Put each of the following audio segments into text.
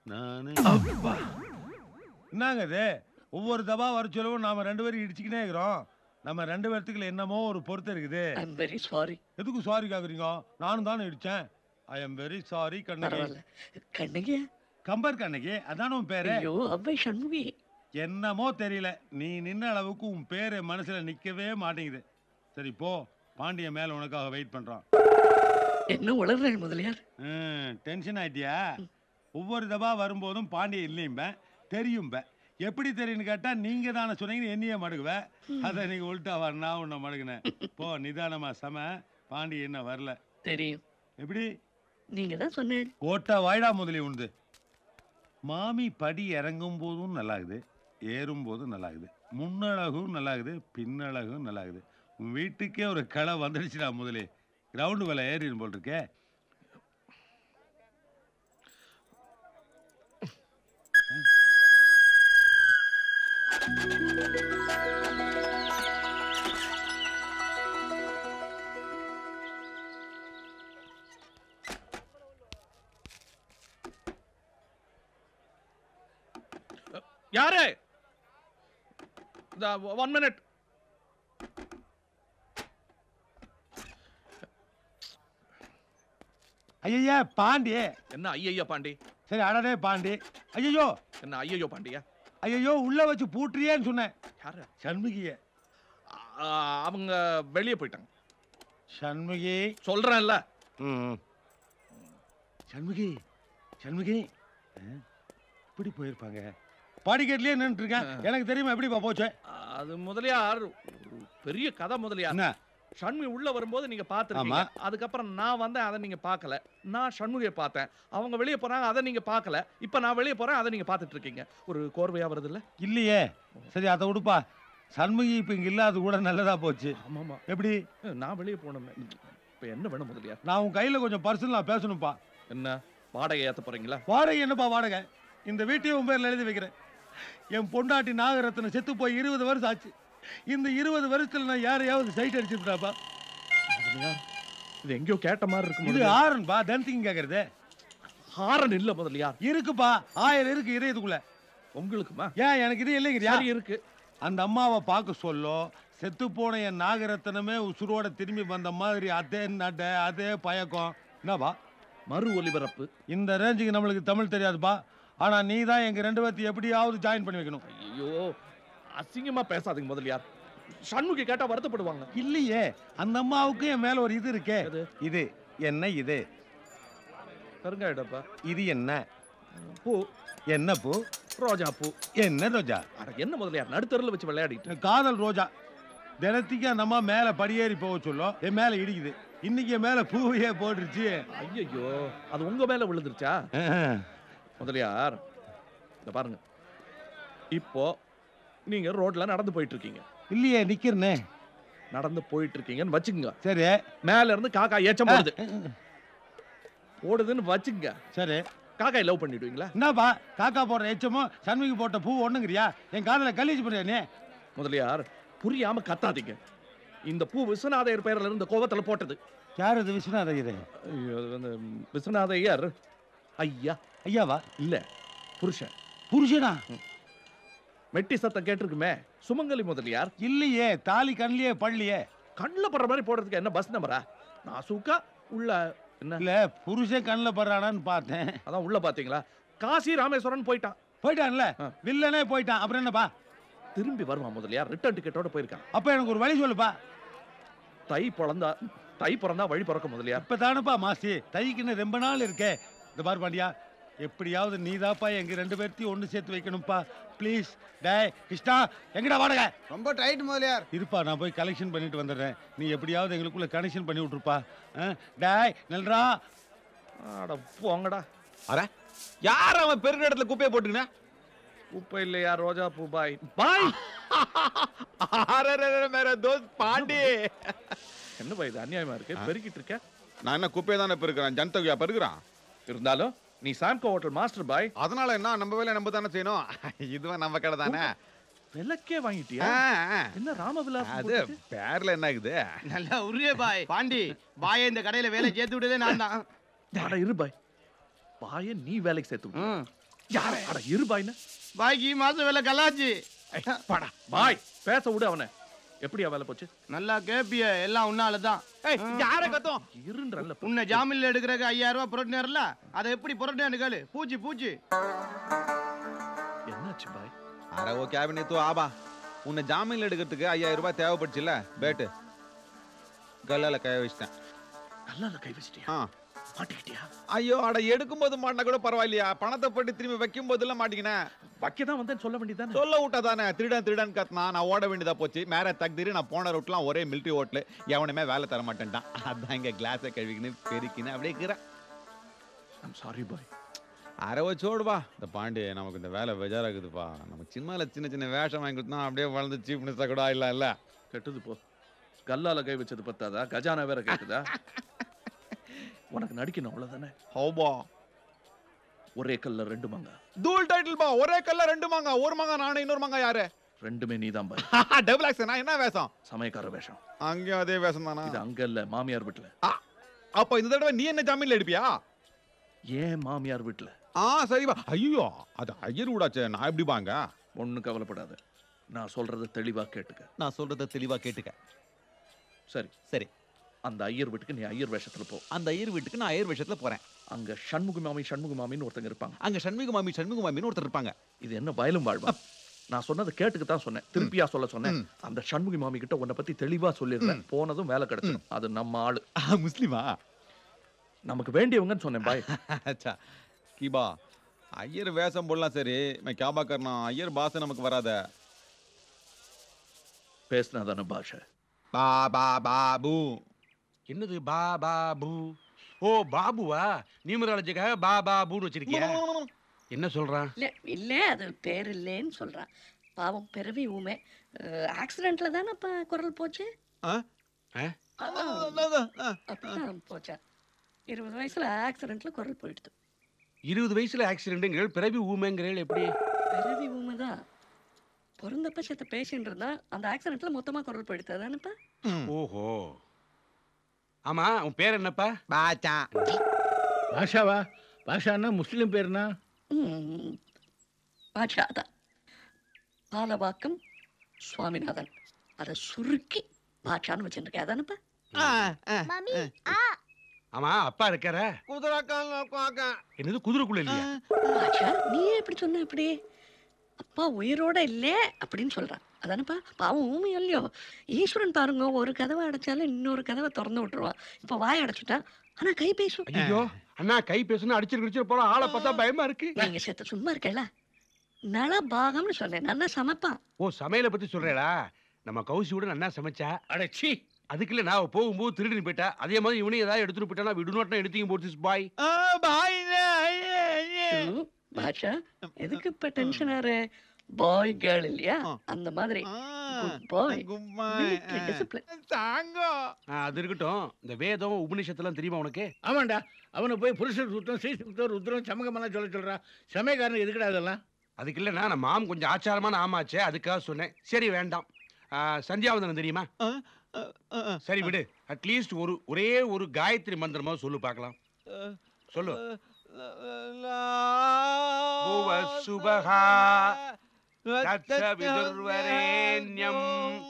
நானு என்னங்க இது ஒவ்வொரு தபா வர சொல்லவும் நாம ரெண்டு பேரும் இடிச்சுக்கினே இருக்கிறோம் நம்ம ரெண்டு பேர்த்துக்குள்ள என்னமோ ஒரு பொருத்தம் இருக்குது ஐம் வெரி சாரி எதுக்கு சாரி கேக்குறீங்க நானும் தானே இடிச்சேன் I am very sorry Kannagi பரவாயில்ல கண்ணகி கம்பர் கண்ணகி அதான உன் பேரு ஐயோ அவ்வை சண்முகி என்னமோ தெரியல நீ நின்ன அளவுக்கு உன் பேரு மனசுல நிக்கவே மாட்டேங்குது சரி போ பாண்டிய மேல உனக்காக வெயிட் பண்றான் என்ன உளறல் முதலியார் டென்ஷன் ஆயிட்டியா ஒவ்வொரு தபா வரும்போதும் பாண்டிய இல்லையும்ப தெரியும்ப எப்படி தெரியும்னு கேட்டா நீங்க தானே சொன்னீங்கன்னு என்னையே மடுகுவ அதை நீங்க உள்ட்டா வர நான் உன்னை மடுகினேன் போ நிதானமா சம பாண்டிய என்ன வரல தெரியும் எப்படி நீங்க தான் சொன்னேன் கோட்டை வாய்டா முதலி உண்டு மாமி படி இறங்கும் போதும் நல்லாகுது ஏறும் போதும் நல்லாகுது முன்னழகும் நல்லாகுது பின்னழகும் நல்லாகுது உன் வீட்டுக்கே ஒரு களை வந்துடுச்சுடா முதலி கிரவுண்டு வேலை ஏறிடும் போல் இருக்கே யாரு ஒன் மினிட் ஐயா பாண்டி என்ன ஐயையோ பாண்டி சரி அடடே பாண்டி ஐயோ என்ன ஐயையோ பாண்டியா ஐயோ உள்ள வச்சு பூட்டுறியேன்னு சொன்னேன் யாரு சண்முகிய ஆ, அவங்க வெளியே போயிட்டாங்க சண்முகி சொல்றேன்ல ம் சண்முகி சண்முகி ஆ, இப்படி போயிருப்பாங்க படிக்கட்டுலயே நின்றுட்டு இருக்கேன் எனக்கு தெரியுமா எப்படிப்பா போச்சு அது முதலியார் ஒரு பெரிய கதை முதலியார் என்ன ஷண்முகி உள்ள வரும்போது நீங்க ஆமா. பாத்துருக்கீங்க அதுக்கப்புறம் நான் வந்தேன் அதை நீங்க பார்க்கல நான் ஷண்முகியை பார்த்தேன் அவங்க வெளியே போறாங்க அதை நீங்க பார்க்கல இப்ப நான் வெளியே போறேன் அதை நீங்க பார்த்துட்டு இருக்கீங்க ஒரு கோர்வையா வருது இல்ல இல்லையே சரி அதை விடுப்பா சண்முகி இப்ப இங்க இல்லாத கூட நல்லதா போச்சு ஆமாமா எப்படி நான் வெளியே போனோமே இப்ப என்ன வேணும் முதலியார் நான் உன் கையில கொஞ்சம் பர்சனலா பேசணும்ப்பா என்ன வாடகை ஏத்த போறீங்களா வாடகை என்னப்பா வாடகை இந்த வீட்டையும் உன் பேர்ல எழுதி வைக்கிறேன் என் பொண்டாட்டி நாகரத்னம் செத்து போய் இருபது வருஷம் ஆச்சு இந்த இருபது வருஷத்துல நான் யாரையாவது சைட் அடிச்சிருப்பாப்பா முதலியார் இது எங்கேயோ கேட்ட மாதிரி இருக்கு இது முதலியார். ஆரன்பா தன்சிங் கேக்குறது ஹாரன் இல்ல முதலியார் இருக்குப்பா ஆயிரம் இருக்கு இதயத்துக்குள்ள உங்களுக்குமா ஏன் எனக்கு இது இல்லைங்கிறியா சரி இருக்கு அந்த அம்மாவை பார்க்க சொல்லோ செத்து போன என் நாகரத்னமே உசுரோட திரும்பி வந்த மாதிரி அதே நட அதே பயக்கம் என்னப்பா மறு ஒலிபரப்பு இந்த ரேஞ்சுக்கு நம்மளுக்கு தமிழ் தெரியாதுப்பா ஆனா நீ தான் எங்க ரெண்டு பேர்த்தையும் எப்படியாவது ஜாயின் பண்ணி வைக்கணும் ஐயோ அசிங்கமா பேசாதீங்க முதலியார் சண்முகி கேட்டா வருத்தப்படுவாங்க இல்லையே அந்த அம்மாவுக்கு என் மேல ஒரு இது இருக்கே எது? இது என்ன இது பெருங்காயிடப்பா இது என்ன பூ என்ன பூ ரோஜா பூ என்ன ரோஜா அட என்ன முதலியார் நடுத்தருல வச்சு விளையாடிட்டு காதல் ரோஜா தினத்துக்கு அந்த அம்மா மேல படியேறி போக சொல்லும் என் மேல இடிக்குது இன்னைக்கு என் மேல பூவையே போட்டுருச்சு ஐயோ அது உங்க மேல விழுந்துருச்சா முதலியார் இந்த பாருங்க இப்போ நீங்க ரோட்ல நடந்து போயிட்டு இருக்கீங்க இல்லையே நிக்கிறனே நடந்து போயிட்டு இருக்கீங்கன்னு வச்சுக்கோங்க சரி மேல இருந்து காக்கா ஏச்சம் போடுது போடுதுன்னு வச்சுக்கங்க சரி காக்காய் லவ் பண்ணிடுவீங்களா என்னப்பா காக்கா போடுற எச்சமும் சண்முகி போட்ட பூ ஒண்ணுங்கிறியா என் காதுல கலீஜ் பண்ணியா நீ முதலியார் புரியாம கத்தாதீங்க இந்த பூ விஸ்வநாதையர் பெயர்ல இருந்த கோவத்துல போட்டது யார் இது விஸ்வநாத ஐயரே ஐயோ, அது வந்து விஸ்வநாதையர் ஐயா ஐயாவா இல்ல புருஷன் புருஷனா மெட்டி சத்தம் கேட்டிருக்குமே சுமங்கலி முதலியார் இல்லையே தாலி கண்ணிலே பள்ளியே கண்ணில் படுற மாதிரி போடுறதுக்கு என்ன பஸ் நம்பரா நான் சூக்கா உள்ள என்ன இல்ல புருஷன் கண்ணில் படுறானான்னு பார்த்தேன் அதான் உள்ள பாத்தீங்களா காசி ராமேஸ்வரன் போயிட்டான் போயிட்டான்ல ஆ. வில்லனே போயிட்டான் அப்புறம் என்னப்பா திரும்பி வருவான் முதலியார் ரிட்டர்ன் டிக்கெட்டோட போயிருக்கான் அப்ப எனக்கு ஒரு வழி சொல்லுப்பா தை பிறந்தா தை பிறந்தா வழி பிறக்க முதலியார் இப்ப தானப்பா மாசி தைக்குன்னு ரொம்ப நாள் இருக்கே இந்த பாரு பாண்டியா எப்படியாவது நீதாப்பா எங்க ரெண்டு பேர்த்தையும் ஒண்ணு சேர்த்து வைக்கணும்ப்பா ப்ளீஸ் டேய் கிருஷ்ணா எங்கடா வாடகை ரொம்ப டைட் முதலியார் இருப்பா நான் போய் கலெக்ஷன் பண்ணிட்டு வந்துடுறேன் நீ எப்படியாவது எங்களுக்குள்ள கனெக்ஷன் பண்ணி விட்டுருப்பா ஆ? டேய் நல்றா அட போங்கடா அட யார் அவன் பெருக்க இடத்துல குப்பையை போட்டுக்கினா குப்பை இல்லையா ரோஜா பூ பாய் பாய் அரே மேரா தோஸ்த் பாண்டி என்ன பாய் இது அநியாயமா இருக்கு பெருக்கிட்டு இருக்க நான் என்ன குப்பையை தானே பெருக்கிறேன் ஜனத்தொகையா பெருக்கிறான் இருந்தாலும் நீ சாம்கோ ஹோட்டல் மாஸ்டர் பாய் அதனால என்ன நம்ம வேலையை நம்ம தானே செய்யணும் இதுவும் நம்ம கடை தானே விலக்கே வாங்கிட்டியா ஆ, ஆ. என்ன ராமவிலாஸ் அது பேர்ல என்ன ஆகுது நல்லா உருவே பாய் பாண்டி பாய இந்த கடையில வேலை சேர்த்து விட்டதே நான் தான் அட இரு பாய் பாய நீ வேலைக்கு சேர்த்து விடு. ம். யார அட இரு பாய்னா பாய்க்கு மாசம் வேலை கலாச்சு பாடா பாய் பேச விடு அவனை எப்படியா வேலை போச்சு நல்லா கேப்பிய எல்லாம் உன்னால தான் ஏய் யார கத்தும் இருன்றல்ல உன்னை ஜாமீன்ல எடுக்கிறக்கு ஐயாயிரம் ரூபாய் புரட்டினார்ல அதை எப்படி புரட்டினான்னு கேளு பூச்சி பூச்சி என்னாச்சு பாய் அரை ஓ கேபினே தூ ஆபா உன்னை ஜாமீன்ல எடுக்கிறதுக்கு ஐயாயிரம் ரூபாய் தேவைப்படுச்சுல்ல பேட்டு கல்லால கை வச்சிட்டேன் நல்லா கை வச்சிட்டியா ஆ மாட்டிக்கிட்டியா ஐயோ அட எடுக்கும்போது மாட்டினா கூட பரவாயில்லையா பணத்தை போட்டு திரும்பி வைக்கும் போதெல்லாம் மாட்டிக்கினேன் வைக்க தான் வந்தேன் சொல்ல வேண்டியதானே சொல்ல விட்டா தானே திருடன் திருடன் கத்துனா நான் ஓட வேண்டியதா போச்சு மேல தகுதிரி நான் போன ரூட்லாம் ஒரே மிலிட்டரி ஓட்டல எவனுமே வேலை தர மாட்டேன்ட்டான் அதான் இங்க கிளாஸை கழுவிக்கின்னு பெருக்கின்னு அப்படியே இருக்கிறேன் ஐம் சாரி பாய் அரை வச்சோடுவா இந்த பாண்டி நமக்கு இந்த வேலை பெஜாராகுதுப்பா நம்ம சினிமால சின்ன சின்ன வேஷம் வாங்கி கொடுத்தா அப்படியே வளர்ந்து சீஃப் மினிஸ்டர் கூட இல்ல இல்ல கெட்டது போ கல்லால கை வச்சது பத்தாதா கஜானா வேற கேக்குதா உனக்கு நடிக்கணும் அவ்வளவுதானே ஹோபா ஒரே கல்ல ரெண்டு மங்கா தூள் டைட்டில் பா ஒரே கல்ல ரெண்டு மாங்க ஒரு மாங்க நானு இன்னொரு மாங்க யாரு ரெண்டுமே நீதான் பாய் டபுள் ஆக்ஷன் நான் என்ன வேஷம் சமயக்கார வேஷம் அங்கேயும் அதே வேஷம் தானா இது அங்க இல்ல மாமியார் வீட்டுல அப்ப இந்த தடவை நீ என்ன ஜாமீன்ல எடுப்பியா ஏன் மாமியார் வீட்டுல ஆ சரிப்பா ஐயோ அது ஐயர் விடாச்சே நான் எப்படி வாங்க ஒண்ணும் கவலைப்படாத நான் சொல்றத தெளிவா கேட்டுக்க நான் சொல்றத தெளிவா கேட்டுக்க சரி சரி அந்த ஐயர் வீட்டுக்கு நீ ஐயர் வேஷத்துல போ அந்த ஐயர் வீட்டுக்கு நான் ஐயர் வேஷத்துல போறேன் அங்க சண்முக மாமி சண்முக மாமின்னு ஒருத்தங்க இருப்பாங்க அங்க சண்முக மாமி சண்முக மாமின்னு ஒருத்தர் இருப்பாங்க இது என்ன வயலும் வாழ்வா நான் சொன்னதை கேட்டுக்கு தான் சொன்னேன் திருப்பியா சொல்ல சொன்னேன் ம். அந்த சண்முகி மாமி கிட்ட உன்னை பத்தி தெளிவா சொல்லிடுறேன் போனதும் வேலை கிடைச்சிடும் அது நம்ம ஆளு ஆ, முஸ்லிமா நமக்கு வேண்டியவங்கன்னு சொன்னேன் பாய் अच्छा की बा ஐயர் வேஷம் போடலாம் சரி मैं क्या बात करना ஐயர் பாஸ் நமக்கு வராத பேசினா தானே பாஷை பா பா பாபு என்னது பா பா பூ ஓ பாபுவா நியூமராலஜிக்காக பா பா பூன்னு வச்சிருக்கியா என்ன சொல்றான் இல்ல இல்ல அது பேர் இல்லைன்னு சொல்றான் பாவம் பிறவி ஊமை ஆக்சிடென்ட்ல தானேப்பா குரல் போச்சு ஆ? ஆ? அப்படிதான் போச்சா இருபது வயசுல ஆக்சிடென்ட்ல குரல் போயிடுது இருபது வயசுல ஆக்சிடென்ட்ங்கிறீள் பிறவி ஊமைங்கிறீள் எப்படி பிறவி ஊமை தான் பிறந்தப்ப செத்த பேஷண்ட் இருந்தா அந்த ஆக்சிடென்ட்ல மொத்தமா குரல் போயிடுது தானேப்பா ஓஹோ ஆமா உன் பேர் என்னப்பா பாச்சா பாஷாவா பாஷான்னா முஸ்லீம் பேர்னா ம், பாட்ஷா தான் பாலவாக்கம் சுவாமிநாதன் அதை சுருக்கி பாட்சான்னு வச்சுருக்கேன் அதானப்பா ஆமா அப்பா இருக்கார என்னது குதிரைக்குள்ள இல்லையா பாட்ஷா நீ ஏன் இப்படி சொன்ன இப்படி அப்பா உயிரோட இல்லே அப்படின்னு சொல்றான் அதானப்பா பாவம் ஊமை இல்லையோ ஈஸ்வரன் பாருங்க ஒரு கதவை அடைச்சாலும் இன்னொரு கதவை திறந்து விட்டுருவான் இப்போ வாய் அடைச்சுட்டான் ஆனா கை பேசும் ஐயோ அண்ணா கை பேசுனா அடிச்சிரு கிடிச்சிரு போறோம் ஆளை பார்த்தா பயமா இருக்கு நீங்க செத்த சும்மா இருக்கல நல பாகம்னு சொன்னேன் நல்லா சமைப்பான் ஓ சமையலை பத்தி சொல்றேடா நம்ம கௌசி கூட நல்லா சமைச்சா அடச்சி அதுக்குள்ள நான் போகும்போது திருடின்னு போயிட்டா அதே மாதிரி இவனையும் ஏதாவது எடுத்துட்டு போயிட்டானா விடுநோட்டம் எடுத்தீங்க போட்டு பாய் பாய் ஷூ, பாட்ஷா எதுக்கு இப்ப டென்ஷன் ஆறு பாய் கேர்ள் இல்லையா ஆ. அந்த மாதிரி Good boy. Military discipline. தாங்கோ அது இருக்கட்டும் இந்த வேதம் உபநிஷத்துலாம் தெரியுமா உனக்கு ஆமாண்டா அவனை போய் புருஷன் சுத்தம் ஸ்ரீ சுத்தம் ருத்ரம் சமகமெல்லாம் சொல்ல சொல்றான் சமயக்காரனுக்கு எதுக்குடா அதெல்லாம் அதுக்கு இல்லைண்ணா நம்ம மாம் கொஞ்சம் ஆச்சாரமான ஆமாச்சே அதுக்காக சொன்னேன் சரி வேண்டாம் ஆ, சந்தியாவந்தனம் தெரியுமா சரி விடு அட்லீஸ்ட் ஒரு ஒரே ஒரு காயத்ரி மந்திரமா சொல்லு பார்க்கலாம் சொல்லு புவ சுபகா தத்சவிதுர்வரேண்யம்.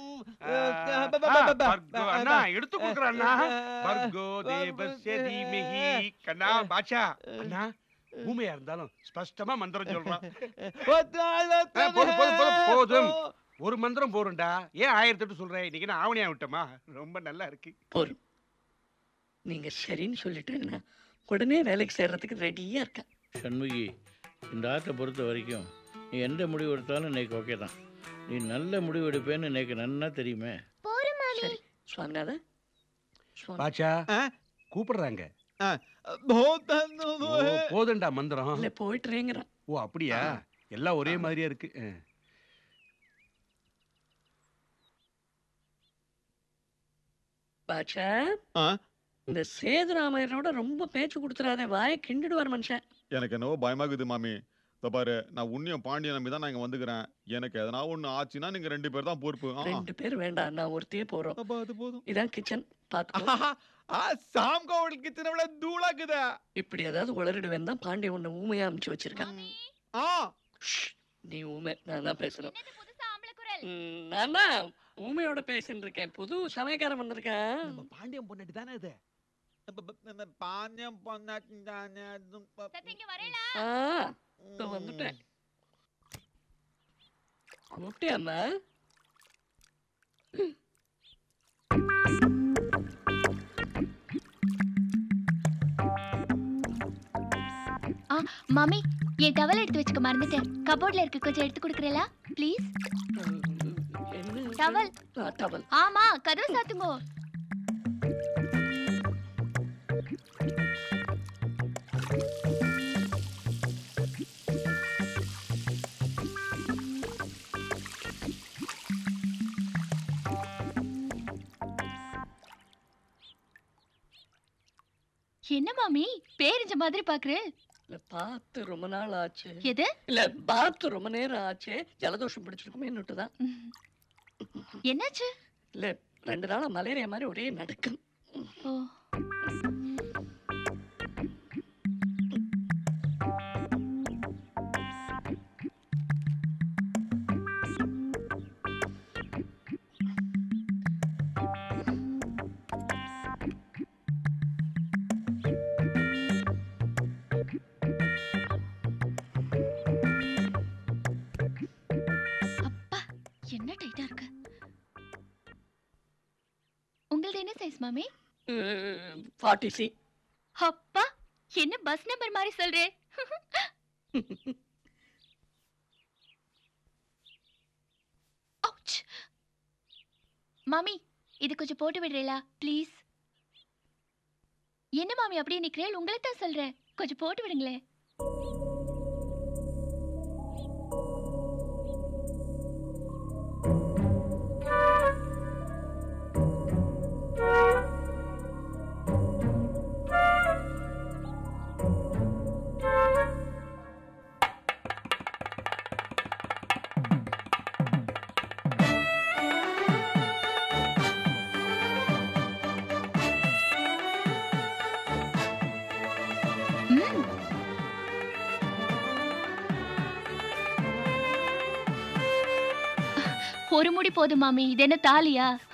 பர்கோ அண்ணா எடுத்து கொடுக்குறேன் அண்ணா பர்கோ தேவஸ்ய தீமஹி கண்ணா பாட்சா அண்ணா ஊமையா இருந்தாலும் ஸ்பஷ்டமா மந்திரம் சொல்றான் ஆ, போதும், போதும், போதும், போதும். ஒரு மந்திரம் போறேன்டா ஏன் ஆயிரத்தி எட்டு சொல்றேன் இன்னைக்கு நான் ஆவணியா விட்டோமா ரொம்ப நல்லா இருக்கு போதும் நீங்க சரின்னு சொல்லிட்டீங்கன்னா உடனே வேலைக்கு சேர்றதுக்கு ரெடியா இருக்கேன் சண்முகி இந்த ஆட்டை பொறுத்த வரைக்கும் நீ எந்த முடிவு எடுத்தாலும் இன்னைக்கு ஓகே தான் நீ நல்ல முடிவு எடுப்பேன்னு இன்னைக்கு நன்னா தெரியுமே சரி சுவாமிநாத சுவாமி பாட்சா ஆ? கூப்பிடுறாங்க बहुत ஓ, போதும்டா மந்திரம் இல்ல போயிட்டுறேங்கிறான் ஓ அப்படியா எல்லாம் ஒரே மாதிரியா இருக்கு ஆ. பாட்சா ஆ? இந்த சேதுராமையனோட ரொம்ப பேச்சு கொடுத்துறாதே வாயை கிண்டிடுவார் மனுஷன் எனக்கு என்னவோ பயமாகுது மாமி இதோ பாரு நான் உன்னையும் பாண்டிய நம்பி தான் நான் இங்க வந்துக்கிறேன் எனக்கு எதனா ஒண்ணு ஆச்சுன்னா நீங்க ரெண்டு பேர் தான் பொறுப்பு ஆ. ரெண்டு பேர் வேண்டாம் நான் ஒருத்தையே போறோம் அப்ப அது போதும் இதான் கிச்சன் பாத்துக்கோ ஆ சாம் கோவில் கிச்சனை விட தூளாக்குதா இப்படி ஏதாவது உளறிடுவேன் தான் பாண்டிய உன்னை ஊமையா அமுச்சு வச்சிருக்கான் ஆ ஷ், நீ ஊமை நான் தான் பேசணும் என்னது புதுசா ஆம்பளை குரல் ம், நான் தான் ஊமையோட பேசிட்டு இருக்கேன் புது சமயக்காரன் வந்திருக்கேன் நம்ம பாண்டியம் பொண்ணாட்டி தானே இது பாண்டியம் பொண்ணாட்டி தானே சத்து இங்க வரேல ஆ இதோ வந்துட்டேன் கூப்பிட்டியாம்மா மாமி என் டவல் எடுத்து வச்சுக்க மறந்துட்டேன் கபோர்ட்ல இருக்கு கொஞ்சம் எடுத்து கொடுக்குறீங்களா ப்ளீஸ் என்ன இது? டவல் ஆ, டவல் ஆமா கதவு சாத்துங்கோ என்ன மாமி பேரிஞ்ச மாதிரி பாக்குறேன் இல்ல பார்த்து ரொம்ப நாள் ஆச்சு எது இல்ல பார்த்து ரொம்ப நேரம் ஆச்சு ஜலதோஷம் பிடிச்சிருக்குமேன்னுட்டு தான் என்னாச்சு இல்ல ரெண்டு நாளா மலேரியா மாதிரி ஒரே நடுக்கம் ஓ அப்பா என்ன டைட்டா இருக்கு உங்களது என்ன சைஸ் மாமி ஃபார்ட்டி சி அப்பா என்ன பஸ் நம்பர் மாதிரி சொல்றே Ouch. மாமி இது கொஞ்சம் போட்டு விடுறீங்களா ப்ளீஸ் என்ன மாமி அப்படியே நிக்கிறேன் உங்களை தான் சொல்றேன் கொஞ்சம் போட்டு விடுங்களேன் ம். ஒரு முடி போதும் மாமி இது என்ன தாலியா